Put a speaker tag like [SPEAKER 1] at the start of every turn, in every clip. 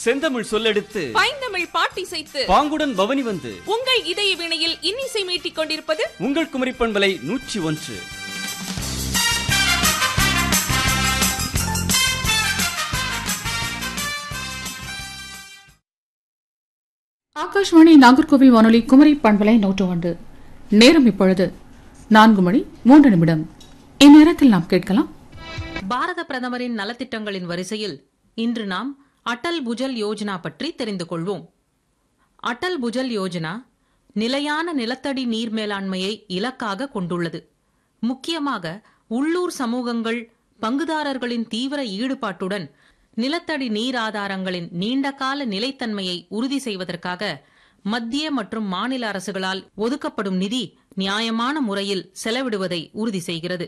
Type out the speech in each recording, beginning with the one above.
[SPEAKER 1] செந்தமிழ் சொல்லெடுத்து
[SPEAKER 2] பைந்தமிழ் பாட்டிசைத்து
[SPEAKER 1] பாங்குடன் பவனி வந்து
[SPEAKER 2] உங்கள் இதய வினையில் இன்னிசை மீட்டிக் கொண்டிருப்பது
[SPEAKER 1] உங்கள் குமரி பண்பலை நூற்றி ஒன்று
[SPEAKER 3] ஆகாஷ்வாணி நாகர்கோவில் வானொலி குமரி பண்பலை நூற்று ஒன்று நேரம் இப்பொழுது நான்கு மணி மூன்று நிமிடம் இந்நேரத்தில் நாம் கேட்கலாம்
[SPEAKER 4] பாரத பிரதமரின் நலத்திட்டங்களின் வரிசையில் இன்று நாம் அடல் புஜல் யோஜனா பற்றி தெரிந்து கொள்வோம் அடல் புஜல் யோஜனா நிலையான நிலத்தடி நீர் மேலாண்மையை இலக்காக கொண்டுள்ளது முக்கியமாக உள்ளூர் சமூகங்கள் பங்குதாரர்களின் தீவிர ஈடுபாட்டுடன் நிலத்தடி நீர் ஆதாரங்களின் நீண்டகால நிலைத்தன்மையை உறுதி செய்வதற்காக மத்திய மற்றும் மாநில அரசுகளால் ஒதுக்கப்படும் நிதி நியாயமான முறையில் செலவிடுவதை உறுதி செய்கிறது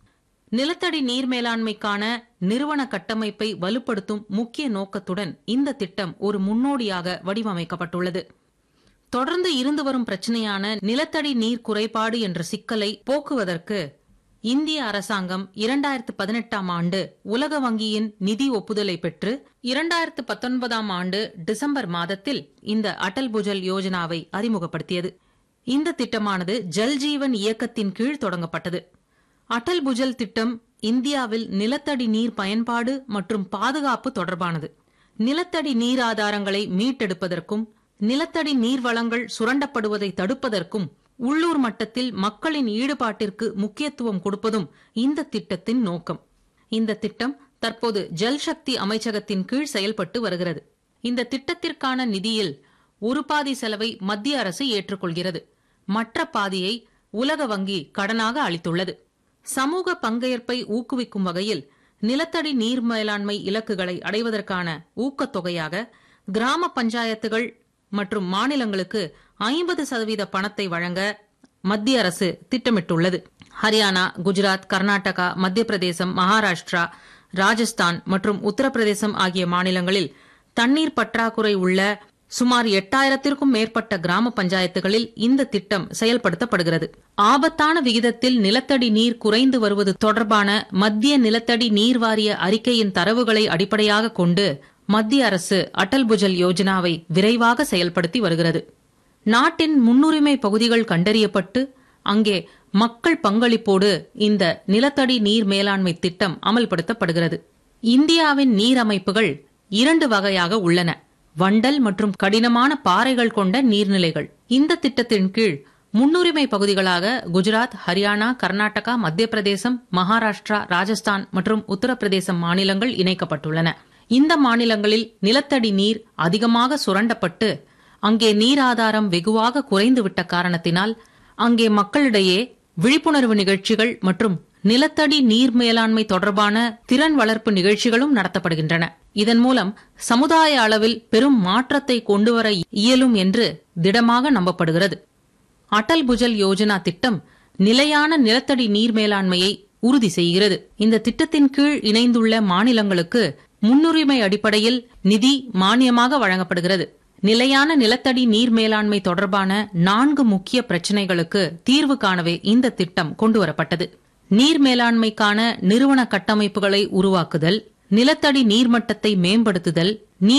[SPEAKER 4] நிலத்தடி நீர் மேலாண்மைக்கான நிறுவன கட்டமைப்பை வலுப்படுத்தும் முக்கிய நோக்கத்துடன் இந்த திட்டம் ஒரு முன்னோடியாக வடிவமைக்கப்பட்டுள்ளது தொடர்ந்து இருந்து வரும் பிரச்சனையான நிலத்தடி நீர் குறைபாடு என்ற சிக்கலை போக்குவதற்கு இந்திய அரசாங்கம் இரண்டாயிரத்து பதினெட்டாம் ஆண்டு உலக வங்கியின் நிதி ஒப்புதலை பெற்று இரண்டாயிரத்து பத்தொன்பதாம் ஆண்டு டிசம்பர் மாதத்தில் இந்த அடல் புஜல் யோஜனாவை அறிமுகப்படுத்தியது இந்த திட்டமானது ஜல்ஜீவன் இயக்கத்தின் கீழ் தொடங்கப்பட்டது அடல் புஜல் திட்டம் இந்தியாவில் நிலத்தடி நீர் பயன்பாடு மற்றும் பாதுகாப்பு தொடர்பானது நிலத்தடி நீர் ஆதாரங்களை மீட்டெடுப்பதற்கும் நிலத்தடி நீர் வளங்கள் சுரண்டப்படுவதை தடுப்பதற்கும் உள்ளூர் மட்டத்தில் மக்களின் ஈடுபாட்டிற்கு முக்கியத்துவம் கொடுப்பதும் இந்த திட்டத்தின் நோக்கம் இந்த திட்டம் தற்போது ஜல் சக்தி அமைச்சகத்தின் கீழ் செயல்பட்டு வருகிறது இந்த திட்டத்திற்கான நிதியில் ஒரு பாதி செலவை மத்திய அரசு ஏற்றுக்கொள்கிறது மற்ற பாதியை உலக வங்கி கடனாக அளித்துள்ளது சமூக பங்கேற்பை ஊக்குவிக்கும் வகையில் நிலத்தடி நீர் மேலாண்மை இலக்குகளை அடைவதற்கான ஊக்கத்தொகையாக கிராம பஞ்சாயத்துகள் மற்றும் மாநிலங்களுக்கு ஐம்பது சதவீத பணத்தை வழங்க மத்திய அரசு திட்டமிட்டுள்ளது ஹரியானா குஜராத் கர்நாடகா மத்திய பிரதேசம் மகாராஷ்டிரா ராஜஸ்தான் மற்றும் உத்தரப்பிரதேசம் ஆகிய மாநிலங்களில் தண்ணீர் பற்றாக்குறை உள்ள சுமார் எட்டாயிரத்திற்கும் மேற்பட்ட கிராம பஞ்சாயத்துகளில் இந்த திட்டம் செயல்படுத்தப்படுகிறது ஆபத்தான விகிதத்தில் நிலத்தடி நீர் குறைந்து வருவது தொடர்பான மத்திய நிலத்தடி நீர் வாரிய அறிக்கையின் தரவுகளை அடிப்படையாக கொண்டு மத்திய அரசு அடல் புஜல் யோஜனாவை விரைவாக செயல்படுத்தி வருகிறது நாட்டின் முன்னுரிமை பகுதிகள் கண்டறியப்பட்டு அங்கே மக்கள் பங்களிப்போடு இந்த நிலத்தடி நீர் மேலாண்மை திட்டம் அமல்படுத்தப்படுகிறது இந்தியாவின் நீர் அமைப்புகள் இரண்டு வகையாக உள்ளன வண்டல் மற்றும் கடினமான பாறைகள் கொண்ட நீர்நிலைகள் இந்த திட்டத்தின் கீழ் முன்னுரிமை பகுதிகளாக குஜராத் ஹரியானா கர்நாடகா மத்திய பிரதேசம் மகாராஷ்டிரா ராஜஸ்தான் மற்றும் உத்தரப்பிரதேசம் மாநிலங்கள் இணைக்கப்பட்டுள்ளன இந்த மாநிலங்களில் நிலத்தடி நீர் அதிகமாக சுரண்டப்பட்டு அங்கே நீர் ஆதாரம் வெகுவாக குறைந்துவிட்ட காரணத்தினால் அங்கே மக்களிடையே விழிப்புணர்வு நிகழ்ச்சிகள் மற்றும் நிலத்தடி நீர் மேலாண்மை தொடர்பான திறன் வளர்ப்பு நிகழ்ச்சிகளும் நடத்தப்படுகின்றன இதன் மூலம் சமுதாய அளவில் பெரும் மாற்றத்தை கொண்டுவர இயலும் என்று திடமாக நம்பப்படுகிறது அடல் புஜல் யோஜனா திட்டம் நிலையான நிலத்தடி நீர் மேலாண்மையை உறுதி செய்கிறது இந்த திட்டத்தின் கீழ் இணைந்துள்ள மாநிலங்களுக்கு முன்னுரிமை அடிப்படையில் நிதி மானியமாக வழங்கப்படுகிறது நிலையான நிலத்தடி நீர் மேலாண்மை தொடர்பான நான்கு முக்கிய பிரச்சினைகளுக்கு தீர்வு காணவே இந்த திட்டம் கொண்டுவரப்பட்டது நீர் மேலாண்மைக்கான நிறுவன கட்டமைப்புகளை உருவாக்குதல் நிலத்தடி நீர்மட்டத்தை மேம்படுத்துதல் நீர்